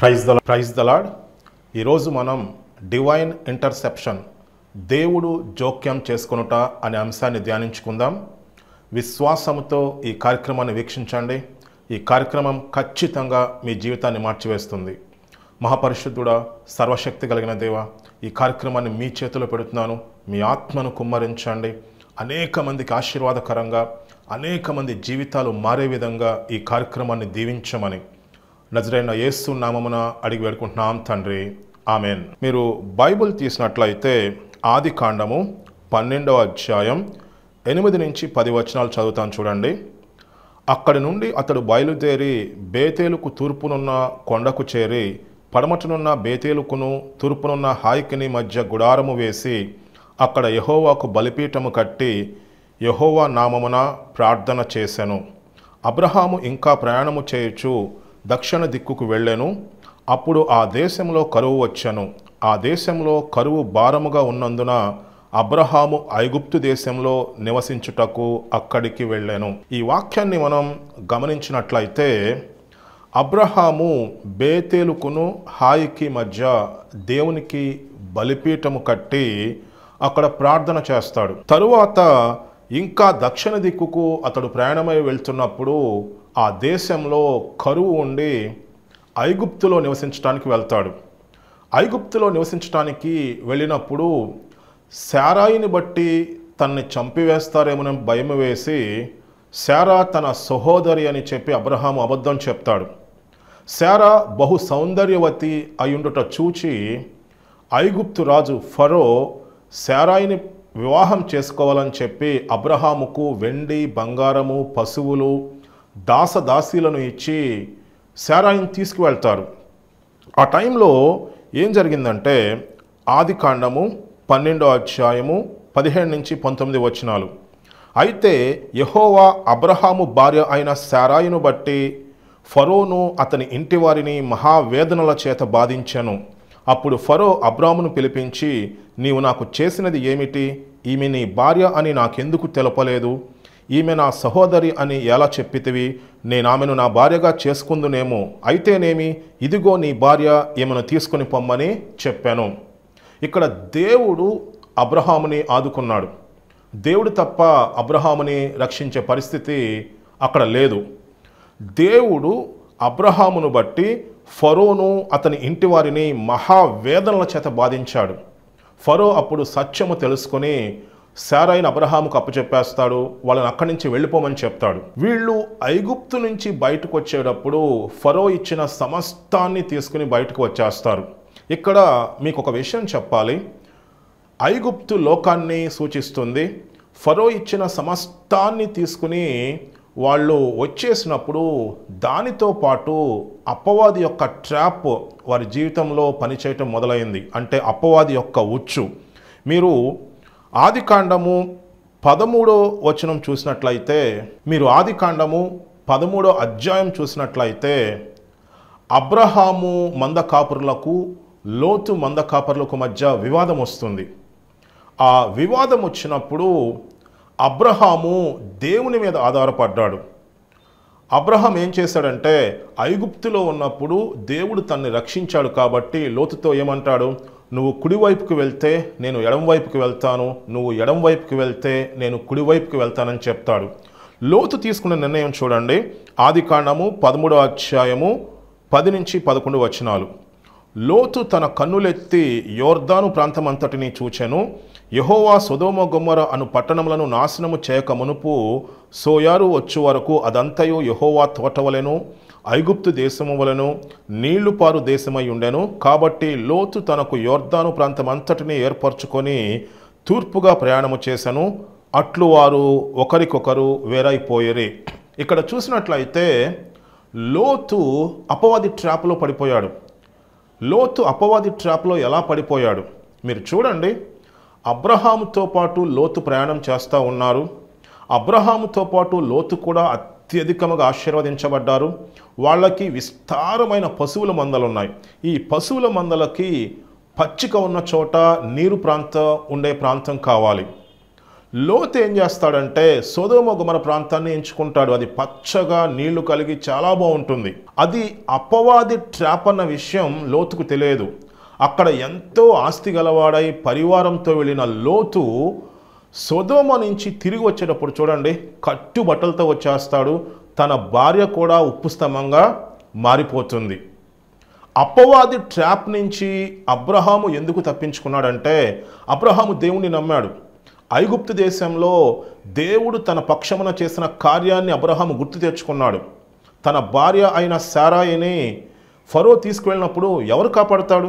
praise the praise the lord ఈరోజు మనం divine interception దేవుడు జోక్యం చేసుకొనుట అనే అంశాన్ని ధ్యానించుకుందాం విశ్వాసముతో ఈ కార్యక్రమాన్ని వీక్షించండి ఈ కార్యక్రమం ఖచ్చితంగా మీ జీవితాన్ని మార్చివేస్తుంది మహాపరిశుద్ధుడా సర్వశక్తి కలిగిన దేవ ఈ కార్యక్రమాన్ని మీ చేతిలో పెడుతున్నాను మీ ఆత్మను కుమ్మరించండి అనేక మందికి ఆశీర్వాదకరంగా అనేక మంది జీవితాలు మారే విధంగా ఈ కార్యక్రమాన్ని దీవించమని నజరైన యేసు నామమున అడిగి వేడుకుంటున్నాం తండ్రి ఆమెన్ మీరు బైబిల్ తీసినట్లయితే ఆది కాండము పన్నెండవ అధ్యాయం ఎనిమిది నుంచి పది వచనాలు చదువుతాను చూడండి అక్కడి నుండి అతడు బయలుదేరి బేతేలుకు తూర్పునున్న కొండకు చేరి పడమటనున్న బేతేలుకును తూర్పునున్న హాయికిని మధ్య గుడారము వేసి అక్కడ యహోవాకు బలిపీఠము కట్టి యహోవా నామమున ప్రార్థన చేసెను అబ్రహాము ఇంకా ప్రయాణము చేయుచు దక్షిణ దిక్కుకు వెళ్ళెను అప్పుడు ఆ దేశంలో కరువు వచ్చెను ఆ దేశంలో కరువు భారముగా ఉన్నందున అబ్రహాము ఐగుప్తు దేశంలో నివసించుటకు అక్కడికి వెళ్ళాను ఈ వాక్యాన్ని మనం గమనించినట్లయితే అబ్రహాము బేతేలుకును హాయికి మధ్య దేవునికి బలిపీఠము కట్టి అక్కడ ప్రార్థన చేస్తాడు తరువాత ఇంకా దక్షిణ దిక్కుకు అతడు ప్రయాణమై వెళ్తున్నప్పుడు ఆ దేశంలో కరువు ఉండి ఐగుప్తులో నివసించడానికి వెళ్తాడు ఐగుప్తులో నివసించడానికి వెళ్ళినప్పుడు శారాయిని బట్టి తన్ని చంపివేస్తారేమోనని భయం వేసి శారా తన సహోదరి అని చెప్పి అబ్రహాము అబద్ధం చెప్తాడు శారా బహు సౌందర్యవతి అయుండుట చూచి ఐగుప్తు రాజు ఫరో శారాయిని వివాహం చేసుకోవాలని చెప్పి అబ్రహాముకు వెండి బంగారము పశువులు దాసదాసీలను ఇచ్చి శారాయిని తీసుకువెళ్తారు ఆ టైంలో ఏం జరిగిందంటే ఆది కాండము పన్నెండో అధ్యాయము పదిహేడు నుంచి పంతొమ్మిది వచనాలు అయితే యహోవా అబ్రహాము భార్య అయిన శారాయిను బట్టి ఫరోను అతని ఇంటి వారిని మహావేదనల చేత బాధించెను అప్పుడు ఫరో అబ్రామును పిలిపించి నీవు నాకు చేసినది ఏమిటి ఈమె నీ భార్య అని నాకెందుకు తెలపలేదు ఈమె నా సహోదరి అని ఎలా చెప్పితివి నేను ఆమెను నా భార్యగా చేసుకుందునేమో అయితేనేమి ఇదిగో నీ భార్య ఈమెను తీసుకుని పొమ్మని చెప్పాను ఇక్కడ దేవుడు అబ్రహాముని ఆదుకున్నాడు దేవుడు తప్ప అబ్రహాముని రక్షించే పరిస్థితి అక్కడ లేదు దేవుడు అబ్రహామును బట్టి ఫరోను అతని ఇంటి వారిని మహావేదనల చేత బాధించాడు ఫరో అప్పుడు సత్యము తెలుసుకొని శారైన అబ్రహాముకు అప్పచెప్పేస్తాడు వాళ్ళని అక్కడి నుంచి వెళ్ళిపోమని చెప్తాడు వీళ్ళు ఐగుప్తు నుంచి బయటకు వచ్చేటప్పుడు ఫరో ఇచ్చిన సమస్తాన్ని తీసుకుని బయటకు వచ్చేస్తారు ఇక్కడ మీకు ఒక విషయం చెప్పాలి ఐగుప్తు లోకాన్ని సూచిస్తుంది ఫరో ఇచ్చిన సమస్తాన్ని తీసుకుని వాళ్ళు వచ్చేసినప్పుడు దానితో పాటు అప్పవాది యొక్క ట్రాప్ వారి జీవితంలో పనిచేయటం మొదలైంది అంటే అప్పవాది యొక్క ఉచ్చు మీరు ఆది కాండము పదమూడో వచనం చూసినట్లయితే మీరు ఆది కాండము పదమూడో అధ్యాయం చూసినట్లయితే అబ్రహాము మంద కాపురులకు లోతు మంద కాపరులకు మధ్య వివాదం వస్తుంది ఆ వివాదం వచ్చినప్పుడు అబ్రహాము దేవుని మీద ఆధారపడ్డాడు అబ్రహాం ఏం చేశాడంటే ఐగుప్తులో ఉన్నప్పుడు దేవుడు తన్ని రక్షించాడు కాబట్టి లోతుతో ఏమంటాడు నువ్వు కుడివైపుకి వెళ్తే నేను ఎడం వైపుకి వెళ్తాను నువ్వు ఎడం వైపుకి వెళ్తే నేను కుడివైపుకి వెళ్తానని చెప్తాడు లోతు తీసుకున్న నిర్ణయం చూడండి ఆది కాండము పదమూడో అధ్యాయము పది నుంచి పదకొండు వచనాలు లోతు తన కన్నులెత్తి యోర్దాను ప్రాంతమంతటిని చూచెను యహోవా సొదోమ గొమ్మర అను పట్టణములను నాశనము చేయక మునుపు సోయారు వచ్చు వరకు అదంతయు యహోవా తోటవలెను ఐగుప్తు దేశము వలెను నీళ్లు పారు దేశమై ఉండెను కాబట్టి లోతు తనకు యోర్దాను ప్రాంతమంతటిని ఏర్పరచుకొని తూర్పుగా ప్రయాణము చేశాను అట్లు వారు ఒకరికొకరు వేరైపోయేరి ఇక్కడ చూసినట్లయితే లోతు అపవాది ట్రాప్లో పడిపోయాడు లోతు అపవాది ట్రాప్లో ఎలా పడిపోయాడు మీరు చూడండి అబ్రహాముతో పాటు లోతు ప్రయాణం చేస్తూ ఉన్నారు అబ్రహాముతో పాటు లోతు కూడా అత్యధికముగా ఆశీర్వదించబడ్డారు వాళ్ళకి విస్తారమైన పశువుల మందలు ఉన్నాయి ఈ పశువుల మందలకి పచ్చిక ఉన్న చోట నీరు ప్రాంతం ఉండే ప్రాంతం కావాలి లోతు ఏం చేస్తాడంటే సొదోమ గుమర ప్రాంతాన్ని ఎంచుకుంటాడు అది పచ్చగా నీళ్లు కలిగి చాలా బాగుంటుంది అది అపవాది ట్రాప్ అన్న విషయం లోతుకు తెలియదు అక్కడ ఎంతో ఆస్తి గలవాడై పరివారంతో వెళ్ళిన లోతు సొదోమ నుంచి తిరిగి వచ్చేటప్పుడు చూడండి కట్టు బట్టలతో వచ్చేస్తాడు తన భార్య కూడా ఉప్పు స్తంభంగా మారిపోతుంది అపవాది ట్రాప్ నుంచి అబ్రహాము ఎందుకు తప్పించుకున్నాడంటే అబ్రహాము దేవుణ్ణి నమ్మాడు ఐగుప్తు దేశంలో దేవుడు తన పక్షమున చేసిన కార్యాన్ని అబ్రహాము గుర్తు తెచ్చుకున్నాడు తన భార్య అయిన సారాయిని ఫరో తీసుకువెళ్ళినప్పుడు ఎవరు కాపాడుతాడు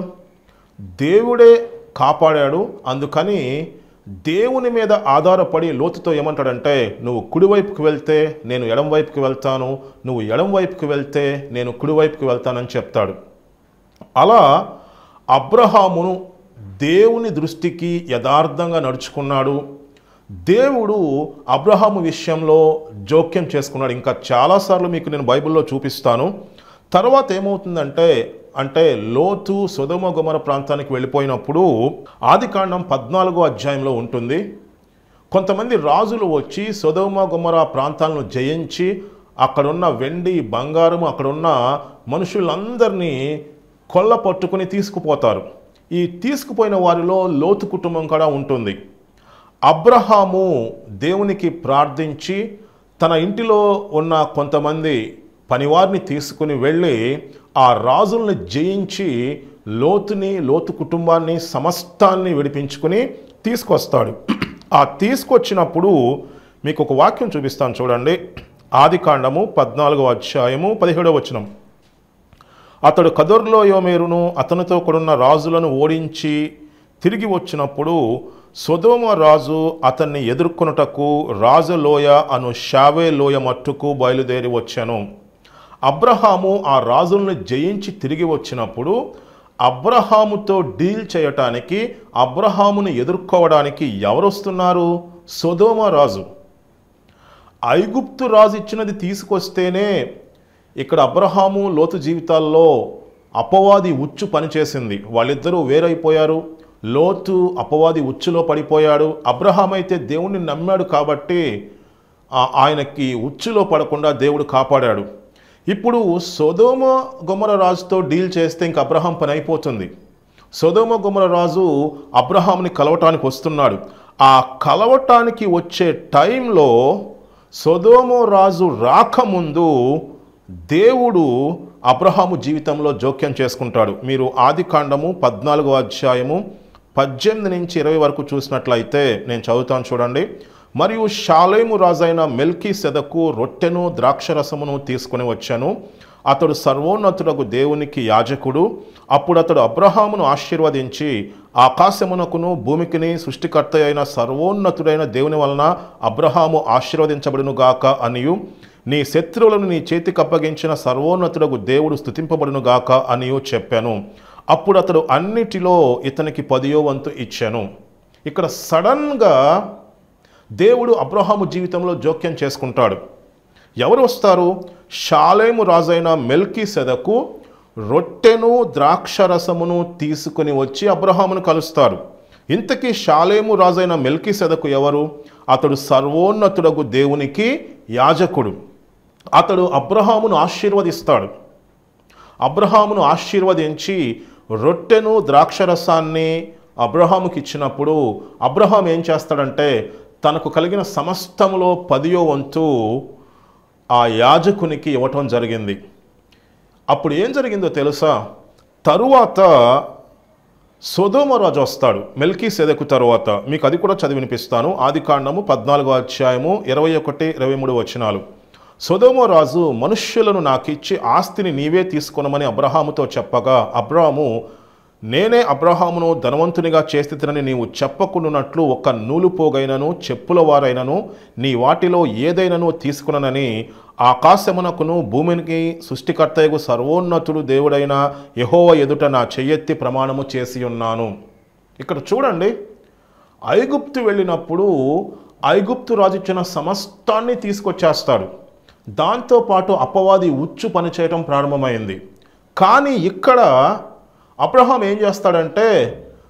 దేవుడే కాపాడాడు అందుకని దేవుని మీద ఆధారపడి లోతుతో ఏమంటాడంటే నువ్వు కుడివైపుకి వెళ్తే నేను ఎడం వైపుకి వెళ్తాను నువ్వు ఎడం వైపుకి వెళ్తే నేను కుడివైపుకి వెళ్తానని చెప్తాడు అలా అబ్రహామును దేవుని దృష్టికి యథార్థంగా నడుచుకున్నాడు దేవుడు అబ్రహాము విషయంలో జోక్యం చేసుకున్నాడు ఇంకా చాలాసార్లు మీకు నేను బైబిల్లో చూపిస్తాను తర్వాత ఏమవుతుందంటే అంటే లోతు సుధమ గుమర ప్రాంతానికి వెళ్ళిపోయినప్పుడు ఆదికాండం పద్నాలుగో అధ్యాయంలో ఉంటుంది కొంతమంది రాజులు వచ్చి సొదోమ గుమర ప్రాంతాలను జయించి అక్కడున్న వెండి బంగారము అక్కడున్న మనుషులందరినీ కొల్ల పట్టుకుని తీసుకుపోతారు ఈ తీసుకుపోయిన వారిలో లోతు కుటుంబం కూడా ఉంటుంది అబ్రహాము దేవునికి ప్రార్థించి తన ఇంటిలో ఉన్న కొంతమంది పనివారిని తీసుకుని వెళ్ళి ఆ రాజుల్ని జయించి లోతుని లోతు కుటుంబాన్ని సమస్తాన్ని విడిపించుకుని తీసుకొస్తాడు ఆ తీసుకొచ్చినప్పుడు మీకు ఒక వాక్యం చూపిస్తాను చూడండి ఆది కాండము పద్నాలుగో అధ్యాయము పదిహేడవ వచనం అతడు కదర్లో యోమేరును అతనితో కూడున్న రాజులను ఓడించి తిరిగి వచ్చినప్పుడు సొదోమ రాజు అతన్ని ఎదుర్కొనుటకు రాజలోయ అను షావే లోయ మట్టుకు బయలుదేరి వచ్చాను అబ్రహాము ఆ రాజులను జయించి తిరిగి వచ్చినప్పుడు అబ్రహాముతో డీల్ చేయటానికి అబ్రహామును ఎదుర్కోవడానికి ఎవరు వస్తున్నారు సొదోమ రాజు ఐగుప్తు రాజు ఇచ్చినది తీసుకొస్తేనే ఇక్కడ అబ్రహాము లోతు జీవితాల్లో అపవాది ఉచ్చు పనిచేసింది వాళ్ళిద్దరూ వేరైపోయారు లోతు అపవాది ఉచ్చులో పడిపోయాడు అబ్రహాం అయితే దేవుణ్ణి నమ్మాడు కాబట్టి ఆ- ఆయనకి ఉచ్చులో పడకుండా దేవుడు కాపాడాడు ఇప్పుడు సొదోమ గుమర రాజుతో డీల్ చేస్తే ఇంక అబ్రహాం పని అయిపోతుంది సొదోమ గుమర రాజు అబ్రహాంని కలవటానికి వస్తున్నాడు ఆ కలవటానికి వచ్చే టైంలో సొదోమ రాజు రాకముందు దేవుడు అబ్రహాము జీవితంలో జోక్యం చేసుకుంటాడు మీరు ఆది కాండము పద్నాలుగో అధ్యాయము పద్దెనిమిది నుంచి ఇరవై వరకు చూసినట్లయితే నేను చదువుతాను చూడండి మరియు షాలేము రాజైన మెల్కీ సెదకు రొట్టెను ద్రాక్షరసమును తీసుకుని వచ్చాను అతడు సర్వోన్నతుడకు దేవునికి యాజకుడు అప్పుడు అతడు అబ్రహామును ఆశీర్వదించి ఆకాశమునకును భూమికిని సృష్టికర్త అయిన సర్వోన్నతుడైన దేవుని వలన అబ్రహాము ఆశీర్వదించబడునుగాక అనియు నీ శత్రువులను నీ చేతికి అప్పగించిన సర్వోన్నతుడకు దేవుడు స్థుతింపబడునుగాక అనియు చెప్పాను అప్పుడు అతడు అన్నిటిలో ఇతనికి పదియో వంతు ఇచ్చాను ఇక్కడ సడన్గా దేవుడు అబ్రహాము జీవితంలో జోక్యం చేసుకుంటాడు ఎవరు వస్తారు షాలేము రాజైన మెల్కీ సెదకు రొట్టెను ద్రాక్షరసమును తీసుకుని వచ్చి అబ్రహామును కలుస్తారు ఇంతకీ షాలేము రాజైన మెల్కీ సెదకు ఎవరు అతడు సర్వోన్నతుడగు దేవునికి యాజకుడు అతడు అబ్రహామును ఆశీర్వదిస్తాడు అబ్రహామును ఆశీర్వదించి రొట్టెను ద్రాక్షరసాన్ని అబ్రహాముకి ఇచ్చినప్పుడు అబ్రహాం ఏం చేస్తాడంటే తనకు కలిగిన సమస్తములో పదియో వంతు ఆ యాజకునికి ఇవ్వటం జరిగింది అప్పుడు ఏం జరిగిందో తెలుసా తరువాత సొదోమ రాజు వస్తాడు మెల్కీ సెదకు తరువాత మీకు అది కూడా చదివి వినిపిస్తాను ఆది కాండము పద్నాలుగో అధ్యాయము ఇరవై ఒకటి ఇరవై మూడు వచనాలు సొదోమ రాజు మనుష్యులను నాకిచ్చి ఆస్తిని నీవే తీసుకొనమని అబ్రహాముతో చెప్పగా అబ్రాహాము నేనే అబ్రహామును ధనవంతునిగా చేస్తున్నని నీవు చెప్పకుండానట్లు ఒక నూలు పోగైనను చెప్పుల వారైనను నీ వాటిలో ఏదైనాను తీసుకునని ఆకాశమునకును భూమికి సృష్టికర్తయగు సర్వోన్నతుడు దేవుడైన యెహోవా ఎదుట నా చెయ్యెత్తి ప్రమాణము చేసి ఉన్నాను ఇక్కడ చూడండి ఐగుప్తు వెళ్ళినప్పుడు ఐగుప్తు రాజు ఇచ్చిన సమస్తాన్ని తీసుకొచ్చేస్తాడు దాంతోపాటు అపవాది ఉచ్చు పనిచేయటం ప్రారంభమైంది కానీ ఇక్కడ అబ్రహాం ఏం చేస్తాడంటే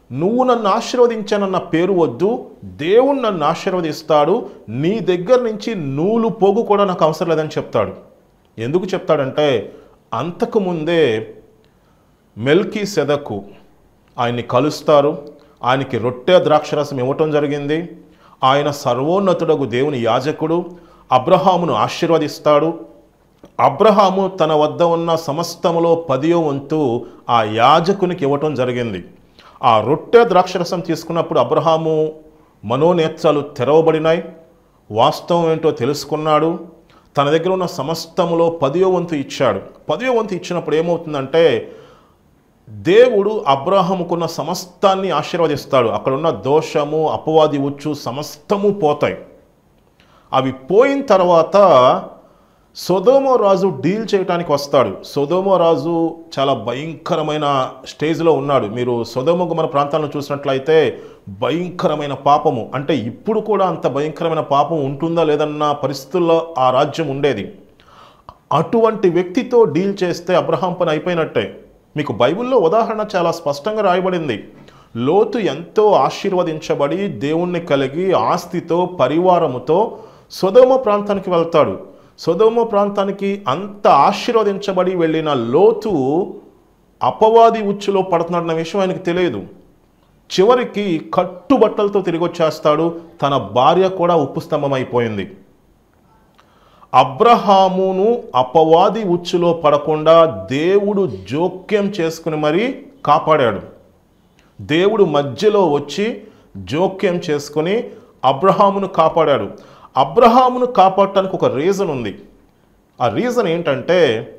నువ్వు నన్ను ఆశీర్వదించానన్న పేరు వద్దు దేవుడు నన్ను ఆశీర్వదిస్తాడు నీ దగ్గర నుంచి నూలు పోగు కూడా నాకు అవసరం లేదని చెప్తాడు ఎందుకు చెప్తాడంటే అంతకుముందే మెల్కీ సెదకు ఆయన్ని కలుస్తారు ఆయనకి రొట్టె ద్రాక్షరసం ఇవ్వటం జరిగింది ఆయన సర్వోన్నతుడగు దేవుని యాజకుడు అబ్రహామును ఆశీర్వదిస్తాడు అబ్రహాము తన వద్ద ఉన్న సమస్తములో పదియో వంతు ఆ యాజకునికి ఇవ్వటం జరిగింది ఆ రొట్టె ద్రాక్షరసం తీసుకున్నప్పుడు అబ్రహాము మనోనేత్రాలు తెరవబడినాయి వాస్తవం ఏంటో తెలుసుకున్నాడు తన దగ్గర ఉన్న సమస్తములో పదియో వంతు ఇచ్చాడు పదియో వంతు ఇచ్చినప్పుడు ఏమవుతుందంటే దేవుడు అబ్రాహముకున్న సమస్తాన్ని ఆశీర్వదిస్తాడు అక్కడున్న దోషము అపవాది ఉచ్చు సమస్తము పోతాయి అవి పోయిన తర్వాత సొదోమో రాజు డీల్ చేయడానికి వస్తాడు సొదోమో రాజు చాలా భయంకరమైన స్టేజ్లో ఉన్నాడు మీరు సొదోమ మన ప్రాంతాలను చూసినట్లయితే భయంకరమైన పాపము అంటే ఇప్పుడు కూడా అంత భయంకరమైన పాపం ఉంటుందా లేదన్న పరిస్థితుల్లో ఆ రాజ్యం ఉండేది అటువంటి వ్యక్తితో డీల్ చేస్తే అబ్రహాం పని అయిపోయినట్టే మీకు బైబిల్లో ఉదాహరణ చాలా స్పష్టంగా రాయబడింది లోతు ఎంతో ఆశీర్వదించబడి దేవుణ్ణి కలిగి ఆస్తితో పరివారముతో సొదోమ ప్రాంతానికి వెళ్తాడు సొదోమ ప్రాంతానికి అంత ఆశీర్వదించబడి వెళ్ళిన లోతు అపవాది ఉచ్చులో పడుతున్నాడన్న విషయం ఆయనకు తెలియదు చివరికి కట్టుబట్టలతో తిరిగి వచ్చేస్తాడు తన భార్య కూడా ఉప్పు స్తంభం అయిపోయింది అబ్రహామును అపవాది ఉచ్చులో పడకుండా దేవుడు జోక్యం చేసుకుని మరీ కాపాడాడు దేవుడు మధ్యలో వచ్చి జోక్యం చేసుకుని అబ్రహామును కాపాడాడు అబ్రహామును కాపాడటానికి ఒక రీజన్ ఉంది ఆ రీజన్ ఏంటంటే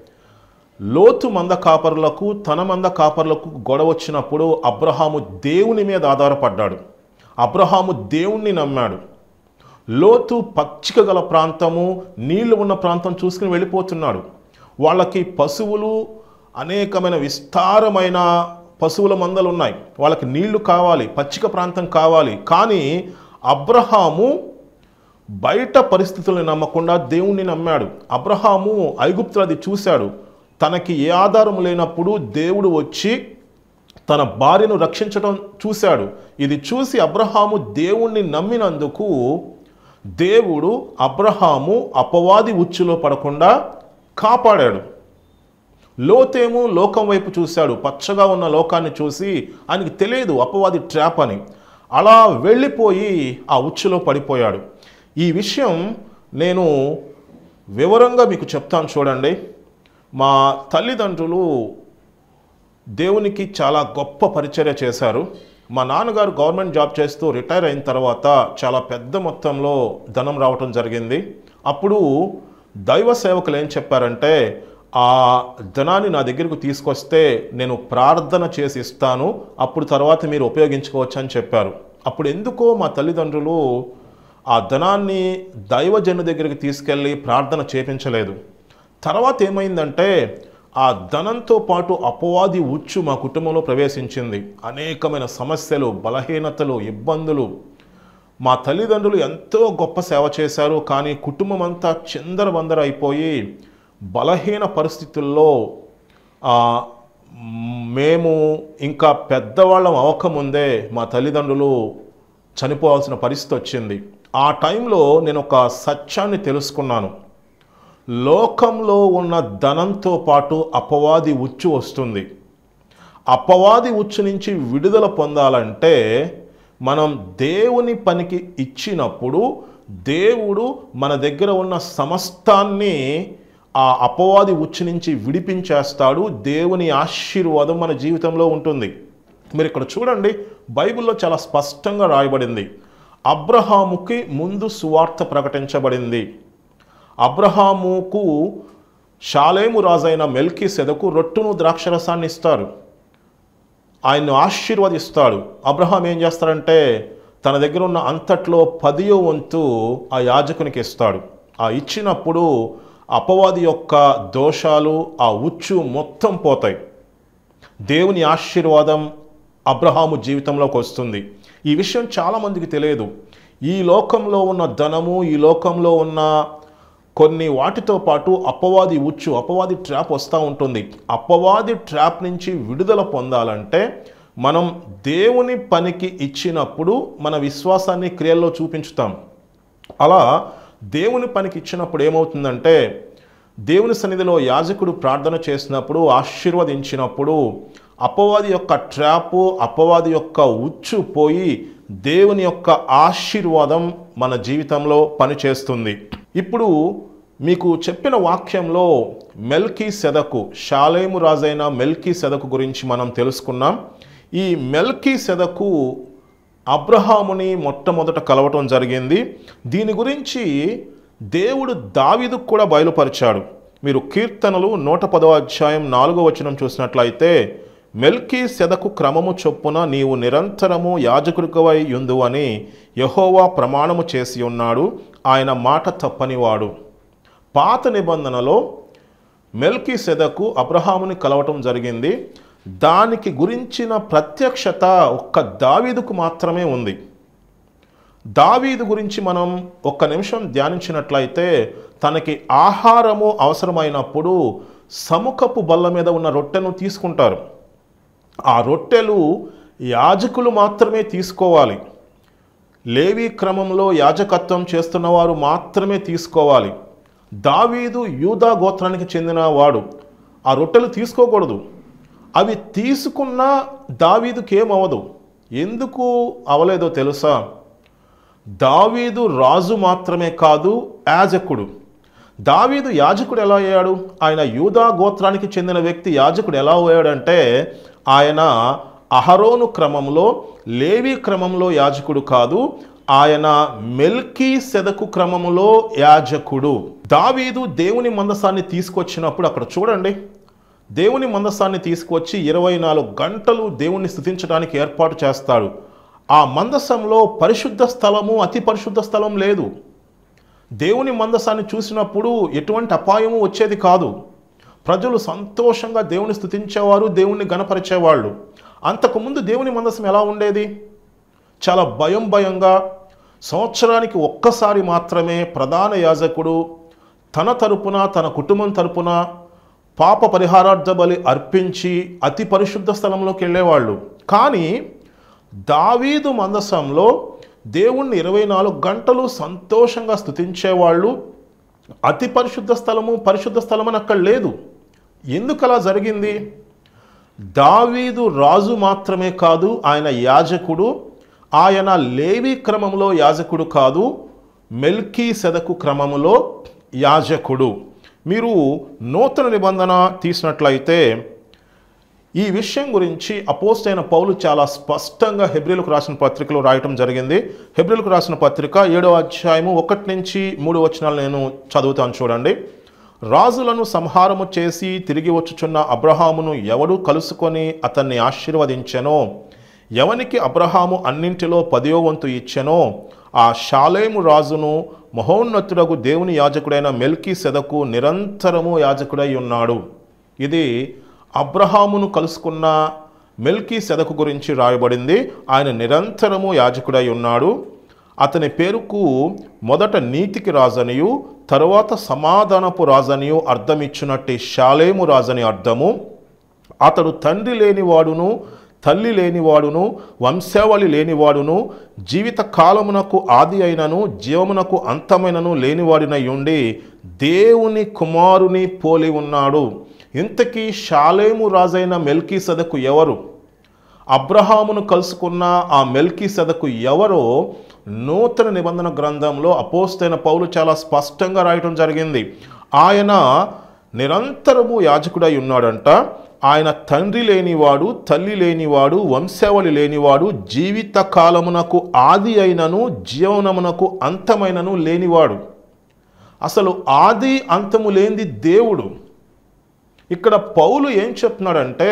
లోతు మంద కాపరులకు తన మంద కాపరులకు గొడవ వచ్చినప్పుడు అబ్రహాము దేవుని మీద ఆధారపడ్డాడు అబ్రహాము దేవుణ్ణి నమ్మాడు లోతు పచ్చిక గల ప్రాంతము నీళ్లు ఉన్న ప్రాంతం చూసుకుని వెళ్ళిపోతున్నాడు వాళ్ళకి పశువులు అనేకమైన విస్తారమైన పశువుల మందలు ఉన్నాయి వాళ్ళకి నీళ్లు కావాలి పచ్చిక ప్రాంతం కావాలి కానీ అబ్రహాము బయట పరిస్థితులను నమ్మకుండా దేవుణ్ణి నమ్మాడు అబ్రహాము ఐగుప్తులు అది చూశాడు తనకి ఏ ఆధారం లేనప్పుడు దేవుడు వచ్చి తన భార్యను రక్షించడం చూశాడు ఇది చూసి అబ్రహాము దేవుణ్ణి నమ్మినందుకు దేవుడు అబ్రహాము అపవాది ఉచ్చులో పడకుండా కాపాడాడు లోతేమో లోకం వైపు చూశాడు పచ్చగా ఉన్న లోకాన్ని చూసి ఆయనకి తెలియదు అపవాది ట్రాప్ అని అలా వెళ్ళిపోయి ఆ ఉచ్చులో పడిపోయాడు ఈ విషయం నేను వివరంగా మీకు చెప్తాను చూడండి మా తల్లిదండ్రులు దేవునికి చాలా గొప్ప పరిచర్య చేశారు మా నాన్నగారు గవర్నమెంట్ జాబ్ చేస్తూ రిటైర్ అయిన తర్వాత చాలా పెద్ద మొత్తంలో ధనం రావటం జరిగింది అప్పుడు దైవ సేవకులు ఏం చెప్పారంటే ఆ ధనాన్ని నా దగ్గరకు తీసుకొస్తే నేను ప్రార్థన చేసి ఇస్తాను అప్పుడు తర్వాత మీరు ఉపయోగించుకోవచ్చు అని చెప్పారు అప్పుడు ఎందుకో మా తల్లిదండ్రులు ఆ ధనాన్ని దైవజను దగ్గరికి తీసుకెళ్ళి ప్రార్థన చేపించలేదు తర్వాత ఏమైందంటే ఆ ధనంతో పాటు అపవాది ఉచ్చు మా కుటుంబంలో ప్రవేశించింది అనేకమైన సమస్యలు బలహీనతలు ఇబ్బందులు మా తల్లిదండ్రులు ఎంతో గొప్ప సేవ చేశారు కానీ కుటుంబం అంతా చిందరబందర అయిపోయి బలహీన పరిస్థితుల్లో ఆ, మేము ఇంకా పెద్దవాళ్ళం అవ్వకముందే మా తల్లిదండ్రులు చనిపోవాల్సిన పరిస్థితి వచ్చింది ఆ టైంలో నేను ఒక సత్యాన్ని తెలుసుకున్నాను లోకంలో ఉన్న ధనంతో పాటు అపవాది ఉచ్చు వస్తుంది అపవాది ఉచ్చు నుంచి విడుదల పొందాలంటే మనం దేవుని పనికి ఇచ్చినప్పుడు దేవుడు మన దగ్గర ఉన్న సమస్తాన్ని ఆ అపవాది ఉచ్చు నుంచి విడిపించేస్తాడు దేవుని ఆశీర్వాదం మన జీవితంలో ఉంటుంది మీరు ఇక్కడ చూడండి బైబిల్లో చాలా స్పష్టంగా రాయబడింది అబ్రహాముకి ముందు సువార్త ప్రకటించబడింది అబ్రహాముకు షాలేము రాజైన మెల్కీ సెదకు రొట్టును ద్రాక్షరసాన్ని ఇస్తారు ఆయన్ను ఆశీర్వదిస్తాడు అబ్రహాం ఏం చేస్తాడంటే తన దగ్గర ఉన్న అంతట్లో పదియో వంతు ఆ యాజకునికి ఇస్తాడు ఆ ఇచ్చినప్పుడు అపవాది యొక్క దోషాలు ఆ ఉచ్చు మొత్తం పోతాయి దేవుని ఆశీర్వాదం అబ్రహాము జీవితంలోకి వస్తుంది ఈ విషయం చాలామందికి తెలియదు ఈ లోకంలో ఉన్న ధనము ఈ లోకంలో ఉన్న కొన్ని వాటితో పాటు అపవాది ఉచ్చు అపవాది ట్రాప్ వస్తూ ఉంటుంది అపవాది ట్రాప్ నుంచి విడుదల పొందాలంటే మనం దేవుని పనికి ఇచ్చినప్పుడు మన విశ్వాసాన్ని క్రియల్లో చూపించుతాం అలా దేవుని పనికి ఇచ్చినప్పుడు ఏమవుతుందంటే దేవుని సన్నిధిలో యాజకుడు ప్రార్థన చేసినప్పుడు ఆశీర్వదించినప్పుడు అపవాది యొక్క ట్రాపు అపవాది యొక్క ఉచ్చు పోయి దేవుని యొక్క ఆశీర్వాదం మన జీవితంలో పనిచేస్తుంది ఇప్పుడు మీకు చెప్పిన వాక్యంలో మెల్కీ సెదకు షాలేము రాజైన మెల్కీ సెదకు గురించి మనం తెలుసుకున్నాం ఈ మెల్కీ సెదకు అబ్రహాముని మొట్టమొదట కలవటం జరిగింది దీని గురించి దేవుడు దావీదుకు కూడా బయలుపరిచాడు మీరు కీర్తనలు నూట పదో అధ్యాయం నాలుగో వచనం చూసినట్లయితే మెల్కీ సెదకు క్రమము చొప్పున నీవు నిరంతరము యాజకుడికవై యుందు అని యహోవా ప్రమాణము చేసి ఉన్నాడు ఆయన మాట తప్పనివాడు పాత నిబంధనలో మెల్కీ సెదకు అబ్రహాముని కలవటం జరిగింది దానికి గురించిన ప్రత్యక్షత ఒక్క దావీదుకు మాత్రమే ఉంది దావీదు గురించి మనం ఒక్క నిమిషం ధ్యానించినట్లయితే తనకి ఆహారము అవసరమైనప్పుడు సముఖపు బల్ల మీద ఉన్న రొట్టెను తీసుకుంటారు ఆ రొట్టెలు యాజకులు మాత్రమే తీసుకోవాలి లేవి క్రమంలో యాజకత్వం చేస్తున్న వారు మాత్రమే తీసుకోవాలి దావీదు యూదా గోత్రానికి చెందిన వాడు ఆ రొట్టెలు తీసుకోకూడదు అవి తీసుకున్నా దావీదుకి ఏమవదు ఎందుకు అవలేదో తెలుసా దావీదు రాజు మాత్రమే కాదు యాజకుడు దావీదు యాజకుడు ఎలా అయ్యాడు ఆయన యూదా గోత్రానికి చెందిన వ్యక్తి యాజకుడు ఎలా అయ్యాడంటే ఆయన అహరోను క్రమంలో లేవి క్రమంలో యాజకుడు కాదు ఆయన మెల్కీ సెదకు క్రమములో యాజకుడు దావీదు దేవుని మందసాన్ని తీసుకొచ్చినప్పుడు అక్కడ చూడండి దేవుని మందసాన్ని తీసుకొచ్చి ఇరవై నాలుగు గంటలు దేవుణ్ణి స్థుతించడానికి ఏర్పాటు చేస్తాడు ఆ మందసంలో పరిశుద్ధ స్థలము అతి పరిశుద్ధ స్థలం లేదు దేవుని మందసాన్ని చూసినప్పుడు ఎటువంటి అపాయము వచ్చేది కాదు ప్రజలు సంతోషంగా దేవుని స్థుతించేవారు దేవుణ్ణి గణపరిచేవాళ్ళు అంతకుముందు దేవుని మందసం ఎలా ఉండేది చాలా భయం భయంగా సంవత్సరానికి ఒక్కసారి మాత్రమే ప్రధాన యాజకుడు తన తరపున తన కుటుంబం తరపున పాప పరిహారార్థ బలి అర్పించి అతి పరిశుద్ధ స్థలంలోకి వెళ్ళేవాళ్ళు కానీ దావీదు మందసంలో దేవుణ్ణి ఇరవై నాలుగు గంటలు సంతోషంగా స్థుతించేవాళ్ళు అతి పరిశుద్ధ స్థలము పరిశుద్ధ స్థలం అని అక్కడ లేదు ఎందుకు అలా జరిగింది దావీదు రాజు మాత్రమే కాదు ఆయన యాజకుడు ఆయన లేవి క్రమంలో యాజకుడు కాదు మెల్కీ సెదకు క్రమములో యాజకుడు మీరు నూతన నిబంధన తీసినట్లయితే ఈ విషయం గురించి అపోస్ట్ అయిన పౌలు చాలా స్పష్టంగా హెబ్రిలకు రాసిన పత్రికలో రాయటం జరిగింది హెబ్రిలకు రాసిన పత్రిక ఏడో అధ్యాయము ఒకటి నుంచి మూడు వచనాలు నేను చదువుతాను చూడండి రాజులను సంహారము చేసి తిరిగి వచ్చుచున్న అబ్రహామును ఎవడు కలుసుకొని అతన్ని ఆశీర్వదించెనో ఎవనికి అబ్రహాము అన్నింటిలో పదియో వంతు ఇచ్చెనో ఆ షాలేము రాజును మహోన్నతుడకు దేవుని యాజకుడైన మెల్కీ సెదకు నిరంతరము యాజకుడై ఉన్నాడు ఇది అబ్రహామును కలుసుకున్న మెల్కీ సెదకు గురించి రాయబడింది ఆయన నిరంతరము యాజకుడై ఉన్నాడు అతని పేరుకు మొదట నీతికి రాజనియు తరువాత సమాధానపు రాజనియు అర్థమిచ్చినట్టు షాలేము రాజని అర్థము అతడు తండ్రి లేనివాడును తల్లి లేనివాడును వంశావళి లేనివాడును జీవిత కాలమునకు ఆది అయినను జీవమునకు అంతమైనను లేనివాడినై ఉండి దేవుని కుమారుని పోలి ఉన్నాడు ఇంతకీ షాలేము రాజైన మెల్కీ సదకు ఎవరు అబ్రహామును కలుసుకున్న ఆ మెల్కీ సదకు ఎవరో నూతన నిబంధన గ్రంథంలో అపోస్తైన పౌలు చాలా స్పష్టంగా రాయటం జరిగింది ఆయన నిరంతరము యాజకుడై ఉన్నాడంట ఆయన తండ్రి లేనివాడు తల్లి లేనివాడు వంశావళి లేనివాడు జీవిత కాలమునకు ఆది అయినను జీవనమునకు అంతమైనను లేనివాడు అసలు ఆది అంతము లేనిది దేవుడు ఇక్కడ పౌలు ఏం చెప్తున్నాడంటే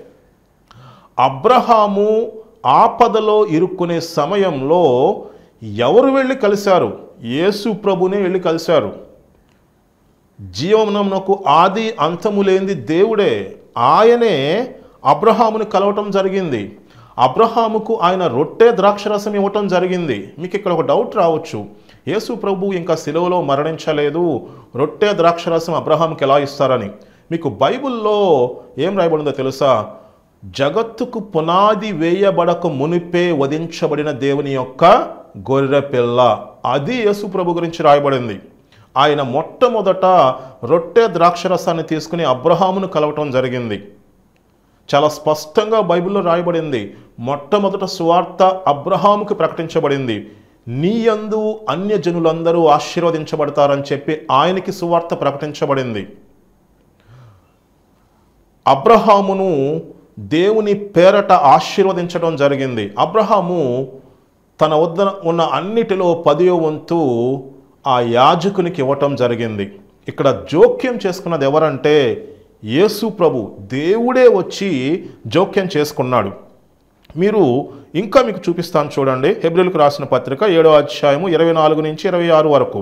అబ్రహాము ఆపదలో ఇరుక్కునే సమయంలో ఎవరు వెళ్ళి కలిశారు యేసు ప్రభునే వెళ్ళి కలిశారు జీవనమునకు ఆది అంతము లేనిది దేవుడే ఆయనే అబ్రహాముని కలవటం జరిగింది అబ్రహాముకు ఆయన రొట్టె ద్రాక్షరసం ఇవ్వటం జరిగింది మీకు ఇక్కడ ఒక డౌట్ రావచ్చు యేసు ప్రభు ఇంకా సిలువలో మరణించలేదు రొట్టె ద్రాక్షరసం అబ్రహాంకి ఎలా ఇస్తారని మీకు బైబిల్లో ఏం రాయబడిందో తెలుసా జగత్తుకు పునాది వేయబడక మునిపే వధించబడిన దేవుని యొక్క గొర్రె పిల్ల అది యేసు ప్రభు గురించి రాయబడింది ఆయన మొట్టమొదట రొట్టె ద్రాక్షరసాన్ని తీసుకుని అబ్రహామును కలవటం జరిగింది చాలా స్పష్టంగా బైబిల్లో రాయబడింది మొట్టమొదట సువార్త అబ్రహాముకి ప్రకటించబడింది నీయందు అన్యజనులందరూ ఆశీర్వదించబడతారని చెప్పి ఆయనకి సువార్త ప్రకటించబడింది అబ్రహామును దేవుని పేరట ఆశీర్వదించడం జరిగింది అబ్రహాము తన వద్ద ఉన్న అన్నిటిలో పదియో వంతు ఆ యాజకునికి ఇవ్వటం జరిగింది ఇక్కడ జోక్యం చేసుకున్నది ఎవరంటే యేసు ప్రభు దేవుడే వచ్చి జోక్యం చేసుకున్నాడు మీరు ఇంకా మీకు చూపిస్తాను చూడండి హెబ్రిల్కు రాసిన పత్రిక ఏడో అధ్యాయము ఇరవై నాలుగు నుంచి ఇరవై ఆరు వరకు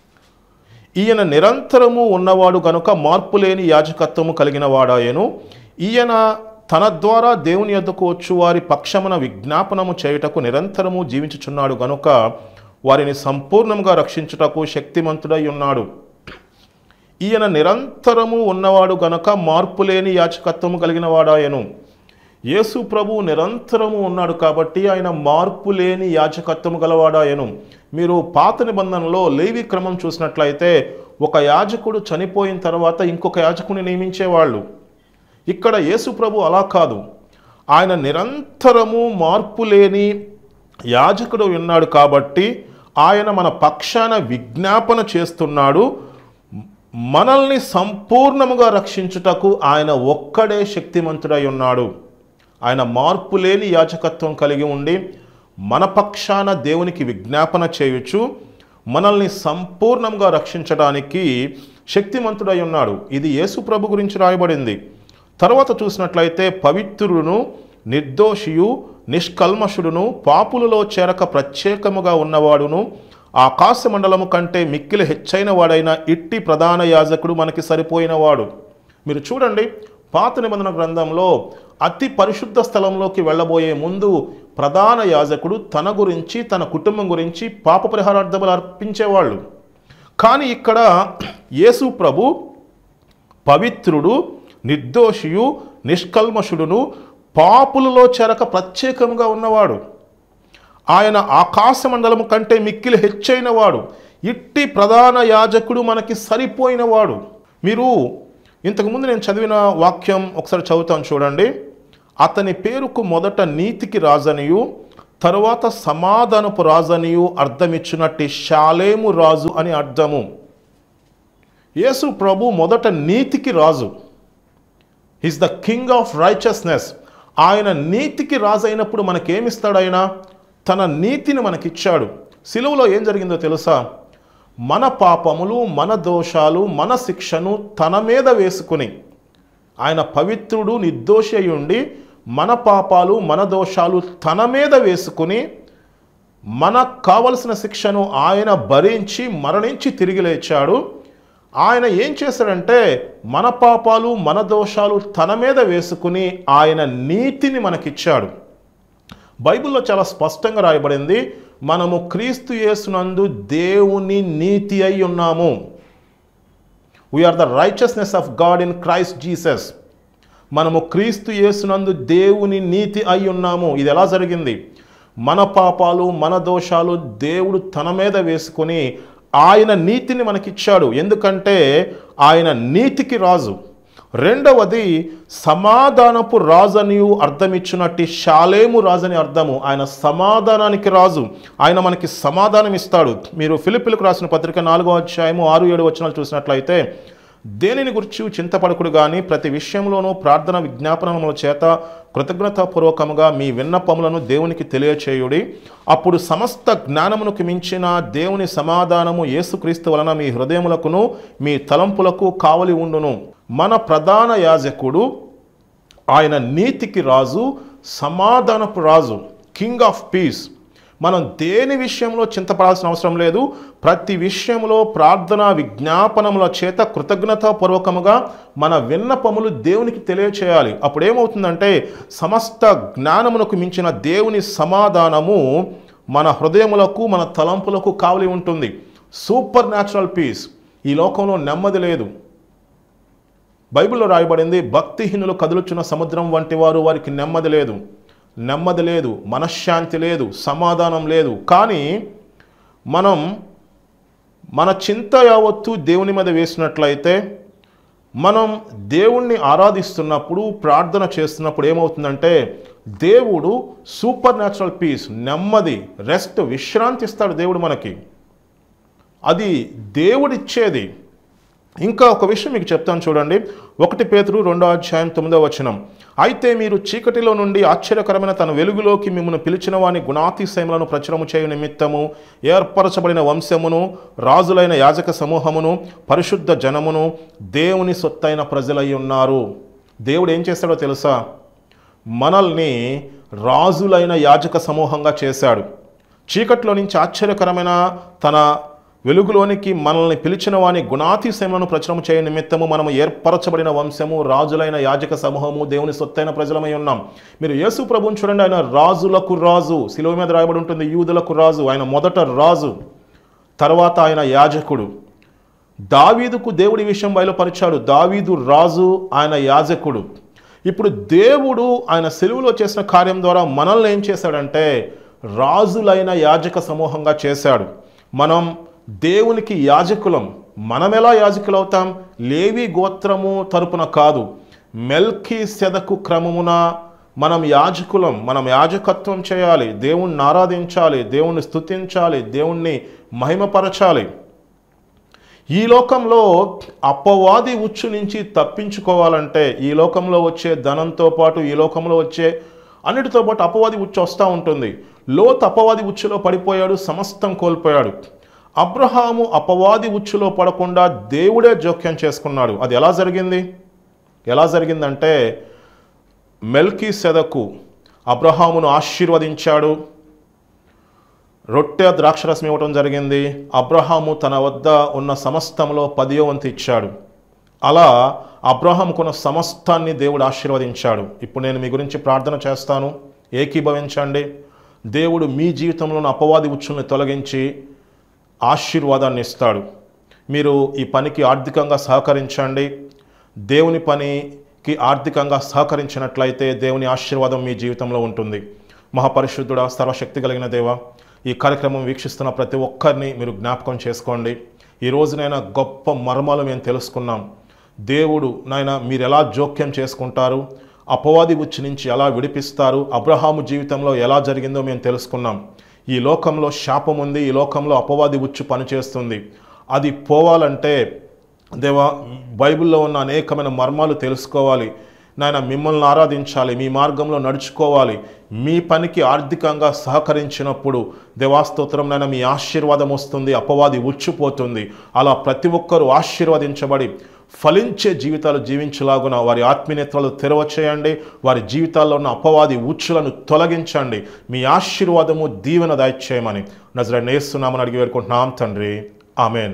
ఈయన నిరంతరము ఉన్నవాడు గనుక మార్పు లేని యాజకత్వము కలిగిన వాడాయను ఈయన తన ద్వారా దేవుని యొద్దకు వచ్చు వారి పక్షమున విజ్ఞాపనము చేయుటకు నిరంతరము జీవించుచున్నాడు గనుక వారిని సంపూర్ణంగా రక్షించుటకు శక్తిమంతుడై ఉన్నాడు ఈయన నిరంతరము ఉన్నవాడు గనక మార్పు లేని యాచకత్వము కలిగిన వాడాయను యేసు ప్రభు నిరంతరము ఉన్నాడు కాబట్టి ఆయన మార్పు లేని యాజకత్వము గలవాడాయను మీరు పాత నిబంధనలో లేవి క్రమం చూసినట్లయితే ఒక యాజకుడు చనిపోయిన తర్వాత ఇంకొక యాజకుని నియమించేవాళ్ళు ఇక్కడ యేసు ప్రభు అలా కాదు ఆయన నిరంతరము మార్పు లేని యాజకుడు ఉన్నాడు కాబట్టి ఆయన మన పక్షాన విజ్ఞాపన చేస్తున్నాడు మనల్ని సంపూర్ణముగా రక్షించుటకు ఆయన ఒక్కడే శక్తిమంతుడై ఉన్నాడు ఆయన మార్పు లేని యాజకత్వం కలిగి ఉండి మన పక్షాన దేవునికి విజ్ఞాపన చేయొచ్చు మనల్ని సంపూర్ణంగా రక్షించడానికి శక్తిమంతుడై ఉన్నాడు ఇది యేసు ప్రభు గురించి రాయబడింది తర్వాత చూసినట్లయితే పవిత్రుడును నిర్దోషియు నిష్కల్మషుడును పాపులలో చేరక ప్రత్యేకముగా ఉన్నవాడును ఆకాశ మండలము కంటే మిక్కిలి హెచ్చైన వాడైన ఇట్టి ప్రధాన యాజకుడు మనకి సరిపోయినవాడు మీరు చూడండి పాత నిబంధన గ్రంథంలో అతి పరిశుద్ధ స్థలంలోకి వెళ్ళబోయే ముందు ప్రధాన యాజకుడు తన గురించి తన కుటుంబం గురించి పాప పరిహారార్థములు అర్పించేవాళ్ళు కానీ ఇక్కడ యేసు ప్రభు పవిత్రుడు నిర్దోషియు నిష్కల్మషుడును పాపులలో చెరక ప్రత్యేకంగా ఉన్నవాడు ఆయన ఆకాశ మండలము కంటే మిక్కిలి హెచ్చైన వాడు ఇట్టి ప్రధాన యాజకుడు మనకి సరిపోయినవాడు మీరు ఇంతకుముందు నేను చదివిన వాక్యం ఒకసారి చదువుతాను చూడండి అతని పేరుకు మొదట నీతికి రాజనియు తరువాత సమాధానపు రాజనియు అర్థమిచ్చినట్టి శాలేము రాజు అని అర్థము యేసు ప్రభు మొదట నీతికి రాజు is the king of righteousness ఆయన నీతికి రాజు అయినప్పుడు మనకేమిస్తాడు ఆయన తన నీతిని మనకిచ్చాడు సిలువలో ఏం జరిగిందో తెలుసా మన పాపములు మన దోషాలు మన శిక్షను తన మీద వేసుకుని ఆయన పవిత్రుడు నిర్దోషి అయి ఉండి మన పాపాలు మన దోషాలు తన మీద వేసుకుని మనకు కావలసిన శిక్షను ఆయన భరించి మరణించి తిరిగి లేచాడు ఆయన ఏం చేశాడంటే మన పాపాలు మన దోషాలు తన మీద వేసుకుని ఆయన నీతిని మనకిచ్చాడు బైబిల్లో చాలా స్పష్టంగా రాయబడింది మనము క్రీస్తు యేసునందు దేవుని నీతి అయి ఉన్నాము we are the righteousness of God in Christ Jesus మనము క్రీస్తు యేసునందు దేవుని నీతి అయి ఉన్నాము ఇది ఎలా జరిగింది మన పాపాలు మన దోషాలు దేవుడు తన మీద వేసుకొని ఆయన నీతిని మనకిచ్చాడు ఎందుకంటే ఆయన నీతికి రాజు రెండవది సమాధానపు రాజనియు అర్థమిచ్చినట్టు శాలేము రాజని అర్థము ఆయన సమాధానానికి రాజు ఆయన మనకి సమాధానం ఇస్తాడు మీరు ఫిలిపిలకు రాసిన పత్రిక నాలుగో అధ్యాయము ఆరు ఏడు వచనాలు చూసినట్లయితే దేనిని గురించి చింతపడకుడు కానీ ప్రతి విషయంలోనూ ప్రార్థన విజ్ఞాపనముల చేత కృతజ్ఞతాపూర్వకముగా మీ విన్నపములను దేవునికి తెలియచేయుడి అప్పుడు సమస్త జ్ఞానమునకు మించిన దేవుని సమాధానము యేసుక్రీస్తు వలన మీ హృదయములకును మీ తలంపులకు కావలి ఉండును మన ప్రధాన యాజకుడు ఆయన నీతికి రాజు సమాధానపు రాజు కింగ్ ఆఫ్ పీస్ మనం దేని విషయంలో చింతపడాల్సిన అవసరం లేదు ప్రతి విషయంలో ప్రార్థన విజ్ఞాపనముల చేత కృతజ్ఞతాపూర్వకముగా మన విన్నపములు దేవునికి తెలియచేయాలి అప్పుడు ఏమవుతుందంటే సమస్త జ్ఞానమునకు మించిన దేవుని సమాధానము మన హృదయములకు మన తలంపులకు కావలి ఉంటుంది సూపర్ న్యాచురల్ పీస్ ఈ లోకంలో నెమ్మది లేదు బైబిల్లో రాయబడింది భక్తిహీనులు కదులుచున్న సముద్రం వంటి వారు వారికి నెమ్మది లేదు నెమ్మది లేదు మనశ్శాంతి లేదు సమాధానం లేదు కానీ మనం మన చింత యావత్తు దేవుని మీద వేసినట్లయితే మనం దేవుణ్ణి ఆరాధిస్తున్నప్పుడు ప్రార్థన చేస్తున్నప్పుడు ఏమవుతుందంటే దేవుడు సూపర్ న్యాచురల్ పీస్ నెమ్మది రెస్ట్ విశ్రాంతి ఇస్తాడు దేవుడు మనకి అది దేవుడిచ్చేది ఇంకా ఒక విషయం మీకు చెప్తాను చూడండి ఒకటి పేతురు రెండో అధ్యాయం తొమ్మిదో వచనం అయితే మీరు చీకటిలో నుండి ఆశ్చర్యకరమైన తన వెలుగులోకి మిమ్మల్ని పిలిచిన వాని గుణాతిశయములను ప్రచురము చేయు నిమిత్తము ఏర్పరచబడిన వంశమును రాజులైన యాజక సమూహమును పరిశుద్ధ జనమును దేవుని సొత్తైన ప్రజలై ఉన్నారు దేవుడు ఏం చేస్తాడో తెలుసా మనల్ని రాజులైన యాజక సమూహంగా చేశాడు చీకట్లో నుంచి ఆశ్చర్యకరమైన తన వెలుగులోనికి మనల్ని పిలిచిన వాని గుణాతిశయములను ప్రచురము చేయ నిమిత్తము మనము ఏర్పరచబడిన వంశము రాజులైన యాజక సమూహము దేవుని సొత్తైన ప్రజలమై ఉన్నాం మీరు యేసు ప్రభుని చూడండి ఆయన రాజులకు రాజు శిలువ మీద రాయబడి ఉంటుంది యూదులకు రాజు ఆయన మొదట రాజు తర్వాత ఆయన యాజకుడు దావీదుకు దేవుడి విషయం బయలుపరిచాడు దావీదు రాజు ఆయన యాజకుడు ఇప్పుడు దేవుడు ఆయన సెలువులో చేసిన కార్యం ద్వారా మనల్ని ఏం చేశాడంటే రాజులైన యాజక సమూహంగా చేశాడు మనం దేవునికి యాజకులం మనం ఎలా యాజకులు అవుతాం లేవి గోత్రము తరపున కాదు మెల్కి సెదకు క్రమమున మనం యాజకులం మనం యాజకత్వం చేయాలి దేవుణ్ణి ఆరాధించాలి దేవుణ్ణి స్తుతించాలి దేవుణ్ణి మహిమపరచాలి ఈ లోకంలో అపవాది ఉచ్చు నుంచి తప్పించుకోవాలంటే ఈ లోకంలో వచ్చే ధనంతో పాటు ఈ లోకంలో వచ్చే అన్నిటితో పాటు అపవాది ఉచ్చు వస్తూ ఉంటుంది లోత్ అపవాది ఉచ్చులో పడిపోయాడు సమస్తం కోల్పోయాడు అబ్రహాము అపవాది ఉచ్చులో పడకుండా దేవుడే జోక్యం చేసుకున్నాడు అది ఎలా జరిగింది ఎలా జరిగిందంటే మెల్కీ సెదకు అబ్రహామును ఆశీర్వదించాడు రొట్టె ద్రాక్షరసం ఇవ్వటం జరిగింది అబ్రహాము తన వద్ద ఉన్న సమస్తంలో పదియో వంతు ఇచ్చాడు అలా అబ్రహాంకున్న సమస్తాన్ని దేవుడు ఆశీర్వదించాడు ఇప్పుడు నేను మీ గురించి ప్రార్థన చేస్తాను ఏకీభవించండి దేవుడు మీ జీవితంలోని అపవాది ఉచ్చుల్ని తొలగించి ఆశీర్వాదాన్ని ఇస్తాడు మీరు ఈ పనికి ఆర్థికంగా సహకరించండి దేవుని పనికి ఆర్థికంగా సహకరించినట్లయితే దేవుని ఆశీర్వాదం మీ జీవితంలో ఉంటుంది మహాపరిశుద్ధుడ సర్వశక్తి కలిగిన దేవ ఈ కార్యక్రమం వీక్షిస్తున్న ప్రతి ఒక్కరిని మీరు జ్ఞాపకం చేసుకోండి ఈ రోజునైనా గొప్ప మర్మాలు మేము తెలుసుకున్నాం దేవుడు నాయన మీరు ఎలా జోక్యం చేసుకుంటారు అపవాది ఉచ్చి నుంచి ఎలా విడిపిస్తారు అబ్రహాము జీవితంలో ఎలా జరిగిందో మేము తెలుసుకున్నాం ఈ లోకంలో శాపం ఉంది ఈ లోకంలో అపవాది ఉచ్చు పనిచేస్తుంది అది పోవాలంటే దేవా బైబిల్లో ఉన్న అనేకమైన మర్మాలు తెలుసుకోవాలి నాయన మిమ్మల్ని ఆరాధించాలి మీ మార్గంలో నడుచుకోవాలి మీ పనికి ఆర్థికంగా సహకరించినప్పుడు దేవాస్తోత్రం నాయన మీ ఆశీర్వాదం వస్తుంది అపవాది ఉచ్చిపోతుంది అలా ప్రతి ఒక్కరూ ఆశీర్వదించబడి ఫలించే జీవితాలు జీవించలాగున వారి ఆత్మీయతలు తెరవచేయండి వారి జీవితాల్లో ఉన్న అపవాది ఉచ్చులను తొలగించండి మీ ఆశీర్వాదము దీవెన దయచేయమని నజర నేస్తున్నామని అడిగి వేడుకుంటున్నాం తండ్రి ఆమెన్